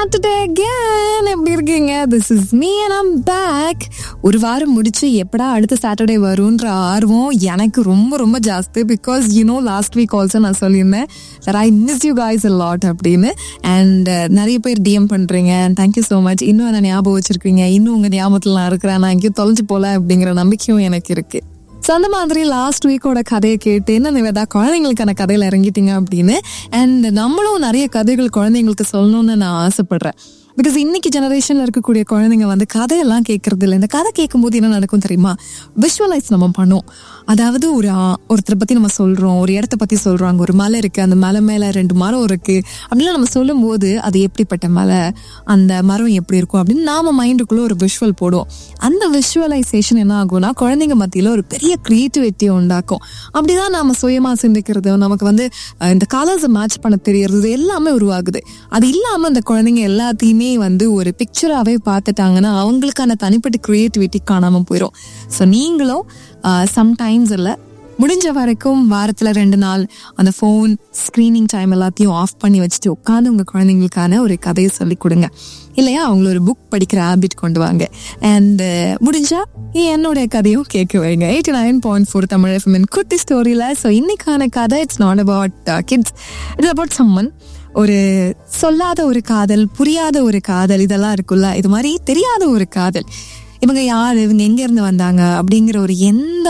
Saturday again எப்படி இருக்கீங்க this is me and I'm back ஒரு வாரம் முடிச்சு எப்படா அடுத்த சாட்டர்டே வரும்ன்ற ஆர்வம் எனக்கு ரொம்ப ரொம்ப ஜாஸ்தி because you know last week also நான் சொல்லியிருந்தேன் sir I miss you guys a lot அப்படின்னு அண்ட் நிறைய பேர் டிஎம் பண்ணுறீங்க தேங்க்யூ ஸோ மச் இன்னும் என்ன ஞாபகம் வச்சிருக்கீங்க இன்னும் உங்கள் ஞாபகத்தில் நான் இருக்கிறேன் நான் எங்கேயும் தொலைஞ்சு போல அப்படிங்கிற நம்பிக்கையும் எனக்கு இருக்கு ஸோ அந்த மாதிரி லாஸ்ட் வீக்கோட கதையை கேட்டு என்ன நிவேதா குழந்தைங்களுக்கான கதையில இறங்கிட்டீங்க அப்படின்னு அண்ட் நம்மளும் நிறைய கதைகள் குழந்தைங்களுக்கு சொல்லணும்னு நான் ஆசைப்படுறேன் பிகாஸ் இன்னைக்கு ஜெனரேஷன்ல இருக்கக்கூடிய குழந்தைங்க வந்து கதையெல்லாம் கேட்கறது இல்லை இந்த கதை கேட்கும்போது என்ன நடக்கும் தெரியுமா விஷுவலைஸ் நம்ம பண்ணுவோம் அதாவது ஒரு ஆ- ஒருத்தரை பத்தி நம்ம சொல்றோம் ஒரு இடத்த பத்தி சொல்றோம் அங்க ஒரு மலை இருக்கு அந்த மலை மேல ரெண்டு மரம் இருக்கு அப்படிலாம் நம்ம சொல்லும்போது அது எப்படிப்பட்ட மலை அந்த மரம் எப்படி இருக்கும் அப்படின்னு நாம மைண்டுக்குள்ள ஒரு விஷுவல் போடுவோம் அந்த விஷுவலைசேஷன் என்ன ஆகும்னா குழந்தைங்க மத்தியில ஒரு பெரிய கிரியேட்டிவிட்டியை உண்டாக்கும் அப்படிதான் நாம சுயமா சிந்திக்கிறது நமக்கு வந்து அஹ், இந்த கலர்ஸை மேட்ச் பண்ண தெரியறது இது எல்லாமே உருவாகுது அது இல்லாம அந்த குழந்தைங்க எல்லாத்தையுமே வந்து ஒரு பிக்சராகவே பார்த்துட்டாங்கன்னா அவங்களுக்கான தனிப்பட்ட கிரியேட்டிவிட்டி காணாம போயிடும் ஸோ நீங்களும் சம்டைம்ஸ் இல்லை முடிஞ்ச வரைக்கும் வாரத்துல ரெண்டு நாள் அந்த ஃபோன் ஸ்க்ரீனிங் டைம் எல்லாத்தையும் ஆஃப் பண்ணி வச்சுட்டு உட்காந்து உங்க குழந்தைங்களுக்கான ஒரு கதையை சொல்லி கொடுங்க இல்லையா அவங்கள ஒரு புக் படிக்கிற ஹேபிட் கொண்டு வாங்க அண்ட் முடிஞ்சா என்னுடைய கதையும் கேட்க வைங்க eighty nine point four Tamil FM குட்டி ஸ்டோரியில் ஸோ இன்னைக்கான கதை it's not about kids it's about someone ஒரு சொல்லாத ஒரு காதல் புரியாத ஒரு காதல் இதெல்லாம் இருக்குல்ல இது மாதிரி தெரியாத ஒரு காதல் இவங்க யார் இவங்க எங்க இருந்து வந்தாங்க அப்படிங்கிற ஒரு எந்த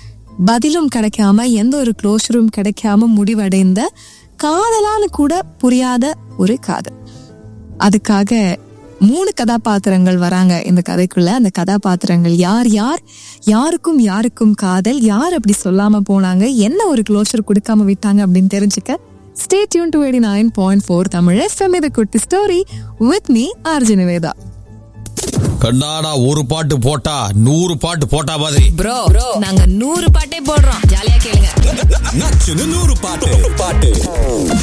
பதிலும் கிடைக்காம எந்த ஒரு க்ளோஷரும் கிடைக்காம முடிவடைந்த காதலான்னு கூட புரியாத ஒரு காதல் அதுக்காக மூணு கதாபாத்திரங்கள் வராங்க இந்த கதைக்குள்ள அந்த கதாபாத்திரங்கள் யார் யார் யாருக்கும் யாருக்கும் காதல் யார் அப்படி சொல்லாம போனாங்க என்ன ஒரு க்ளோஷர் கொடுக்காம விட்டாங்க அப்படின்னு தெரிஞ்சுக்க stay tune to eighty nine point four Tamil FM இது குட்டி story with me RJ Nivetha கண்ணாடா ஒரு பாட்டு போட்டா நூறு பாட்டு போட்டா மாதிரி ப்ரோ நாங்க நூறு பாட்டே போடுறோம் ஜாலியா கேளுங்க நச்சுன்னு நூறு பாட்டு பாட்டு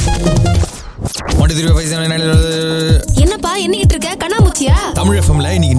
என்னப்பா என்னிட்டு இருக்க கண்ணாமூச்சியா தமிழ் எஃப்எம்ல இன்னைக்கு